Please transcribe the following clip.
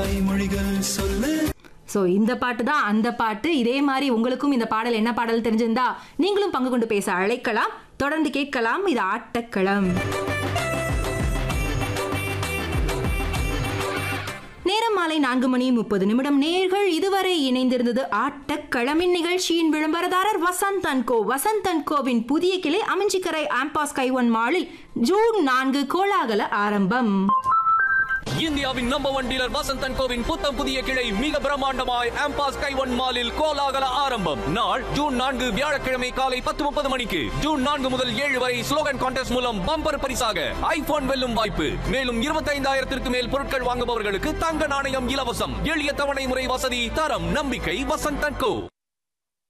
மொழிகள் சொல்லு ஸோ இந்த பாட்டு தான் அந்த பாட்டு இதே மாதிரி உங்களுக்கும் இந்த பாடல் என்ன பாடல் தெரிஞ்சிருந்தா நீங்களும் பங்கு கொண்டு பேச அழைக்கலாம் தொடர்ந்து கேட்கலாம் இது ஆட்டக்களம் நேரம் மாலை நான்கு மணி முப்பது நிமிடம் நேர்கள் இதுவரை இணைந்திருந்தது ஆட்டக்களமின் நிகழ்ச்சியின் விளம்பரதாரர் Vasanth and co Vasanth and கோவின் புதிய கிளை அமைஞ்சிக்கரை ஆம்பாஸ் கைவன் மாலில் ஜூன் நான்கு கோலாகல ஆரம்பம் இந்தியாவின் நம்பர் ஒன் டீலர் வசந்தன் கோவின் புத்தம் புதிய கிளை மிக பிரம்மாண்டமாய் ஆம்பாஸ் கைவன் மாலில் கோலாகல ஆரம்பம் நாள் ஜூன் நான்கு வியாழக்கிழமை காலை பத்து முப்பது மணிக்கு ஜூன் நான்கு முதல் ஏழு வரை ஸ்லோகன் கான்டெஸ்ட் மூலம் பம்பர் பரிசாக ஐபோன் வெல்லும் வாய்ப்பு மேலும் இருபத்தைந்தாயிரத்திற்கு மேல் பொருட்கள் வாங்குபவர்களுக்கு தங்க நாணயம் இலவசம் எளிய தவணை முறை வசதி தரம் நம்பிக்கை வசந்தன் கோ